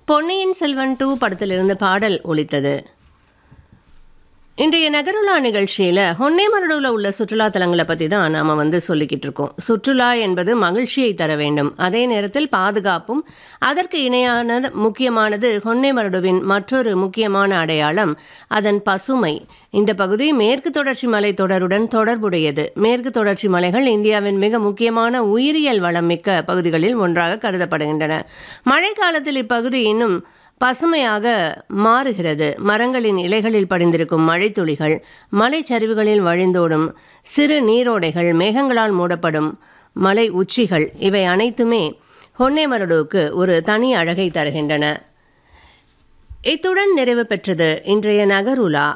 பொன்னியின் Selvan two படத்திலிருந்து பாடல் ஒலித்தது இன்றைய நகருலா நிகழ்ச்சியில் ஹொன்னேமரடுவில் உள்ள சுற்றுலா தலங்களை பற்றி தான் நாம் வந்து சொல்லிக்கிட்டு இருக்கோம் சுற்றுலா என்பது மகிழ்ச்சியை தர வேண்டும் அதே நேரத்தில் பாதுகாப்பும் அதற்கு இணையானது முக்கியமானது ஹொன்னேமரடுவின் மற்றொரு முக்கியமான அடையாளம் அதன் பசுமை இந்த பகுதி மேற்கு தொடர்ச்சி மலை தொடருடன் தொடர்புடையது மேற்கு தொடர்ச்சி மலைகள் இந்தியாவின் மிக முக்கியமான உயிரியல் வளம் மிக்க பகுதிகளில் ஒன்றாக கருதப்படுகின்றன மழைக்காலத்தில் இப்பகுதி இன்னும் பசுமையாக மாறுகிறது மரங்களின் இலைகளில் படிந்திருக்கும் மழைத்துளிகள் மலைச்சரிவுகளில் வழிந்தோடும் சிறு நீரோடைகள் மேகங்களால் மூடப்படும் மலை உச்சிகள் இவை அனைத்துமே ஹொன்னேமரடுவுக்கு ஒரு தனி அழகை தருகின்றன இத்துடன் நிறைவு பெற்றது இன்றைய நகருலா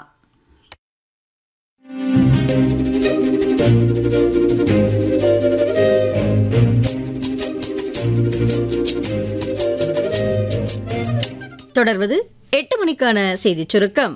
தொடர்வது எட்டு மணிக்கான செய்திச் சுருக்கம்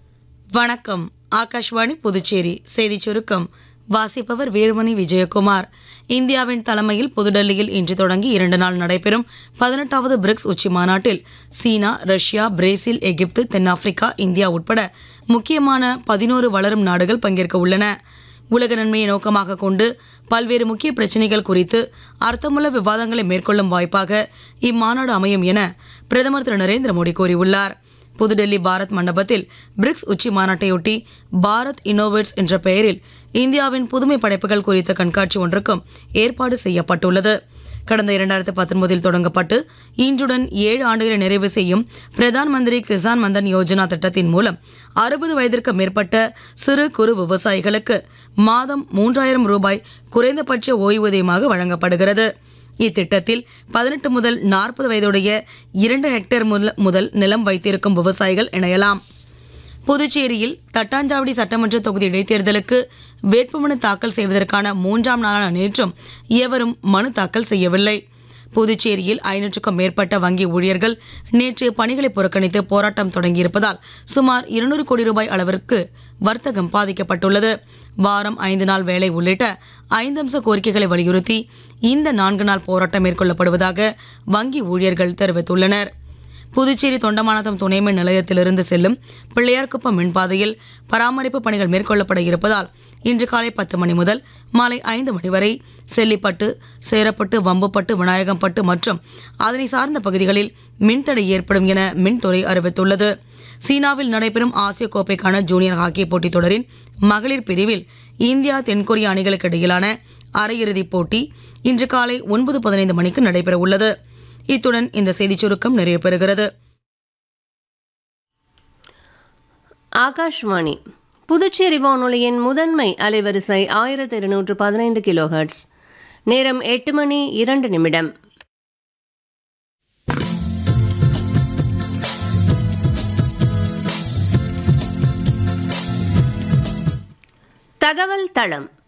வணக்கம் ஆகாஷ்வாணி புதுச்சேரி செய்தி சுருக்கம் வாசிப்பவர் வீரமணி விஜயகுமார் இந்தியாவின் தலைமையில் புதுடெல்லியில் இன்று தொடங்கி இரண்டு நாள் நடைபெறும் பதினெட்டாவது பிரிக்ஸ் உச்சி மாநாட்டில் சீனா ரஷ்யா பிரேசில் எகிப்து தென்னாப்பிரிக்கா இந்தியா உட்பட முக்கியமான பதினோரு வளரும் நாடுகள் பங்கேற்க உள்ளன உலக நன்மையை நோக்கமாக கொண்டு பல்வேறு முக்கிய பிரச்சனைகள் குறித்து அர்த்தமுள்ள விவாதங்களை மேற்கொள்ளும் வாய்ப்பாக இம்மாநாடு அமையும் என பிரதமர் திரு நரேந்திர மோடி கூறியுள்ளார் புதுடெல்லி பாரத் மண்டபத்தில் பிரிக்ஸ் உச்சி மாநாட்டையொட்டி பாரத் இன்னோவேட்ஸ் என்ற பெயரில் இந்தியாவின் புதுமை படைப்புகள் குறித்த கண்காட்சி ஒன்றுக்கும் ஏற்பாடு செய்யப்பட்டுள்ளது கடந்த இரண்டாயிரத்து பத்தொன்பதில் தொடங்கப்பட்டு இன்றுடன் ஏழு ஆண்டுகளை நிறைவு செய்யும் பிரதான் மந்திரி கிசான் மந்தன் யோஜனா திட்டத்தின் மூலம் அறுபது வயதிற்கு மேற்பட்ட சிறு குறு விவசாயிகளுக்கு மாதம் மூன்றாயிரம் ரூபாய் குறைந்தபட்ச ஓய்வூதியமாக வழங்கப்படுகிறது இத்திட்டத்தில் பதினெட்டு முதல் நாற்பது வயதுடைய இரண்டு ஹெக்டேர் முதல் முதல் நிலம் வைத்திருக்கும் விவசாயிகள் இணையலாம் புதுச்சேரியில் தட்டாஞ்சாவடி சட்டமன்ற தொகுதி இடைத்தேர்தலுக்கு வேட்புமனு தாக்கல் செய்வதற்கான மூன்றாம் நாளான நேற்றும் எவரும் மனு தாக்கல் செய்யவில்லை புதுச்சேரியில் ஐநூற்றுக்கும் மேற்பட்ட வங்கி ஊழியர்கள் நேற்று பணிகளை புறக்கணித்து போராட்டம் தொடங்கியிருப்பதால் சுமார் இருநூறு கோடி ரூபாய் அளவிற்கு வர்த்தகம் பாதிக்கப்பட்டுள்ளது வாரம் ஐந்து நாள் வேலை உள்ளிட்ட ஐந்து அம்ச கோரிக்கைகளை வலியுறுத்தி இந்த நான்கு நாள் போராட்டம் மேற்கொள்ளப்படுவதாக வங்கி ஊழியர்கள் தெரிவித்துள்ளனர் புதுச்சேரி தொண்டமானதம் துணைமின் நிலையத்திலிருந்து செல்லும் பிள்ளையார்குப்பம் மின்பாதையில் பராமரிப்பு பணிகள் மேற்கொள்ளப்பட இருப்பதால் இன்று காலை பத்து மணி முதல் மாலை ஐந்து மணி வரை செல்லிப்பட்டு சேரப்பட்டு வம்புப்பட்டு விநாயகம்பட்டு மற்றும் அதனை சார்ந்த பகுதிகளில் மின்தடை ஏற்படும் என மின்துறை அறிவித்துள்ளது சீனாவில் நடைபெறும் ஆசிய கோப்பைக்கான ஜூனியர் ஹாக்கி போட்டித் தொடரின் மகளிர் பிரிவில் இந்தியா தென்கொரியா அணிகளுக்கு இடையிலான அரையிறுதிப் போட்டி இன்று காலை ஒன்பது பதினைந்து மணிக்கு நடைபெற உள்ளது இத்துடன் இந்த செய்திச் சுருக்கம் நிறைவு பெறுகிறது ஆகாஷ்வாணி புதுச்சேரி வானொலியின் முதன்மை அலைவரிசை ஆயிரத்தி இருநூற்று பதினைந்து கிலோஹெர்ட்ஸ் நேரம் எட்டு மணி இரண்டு நிமிடம் தகவல் தளம்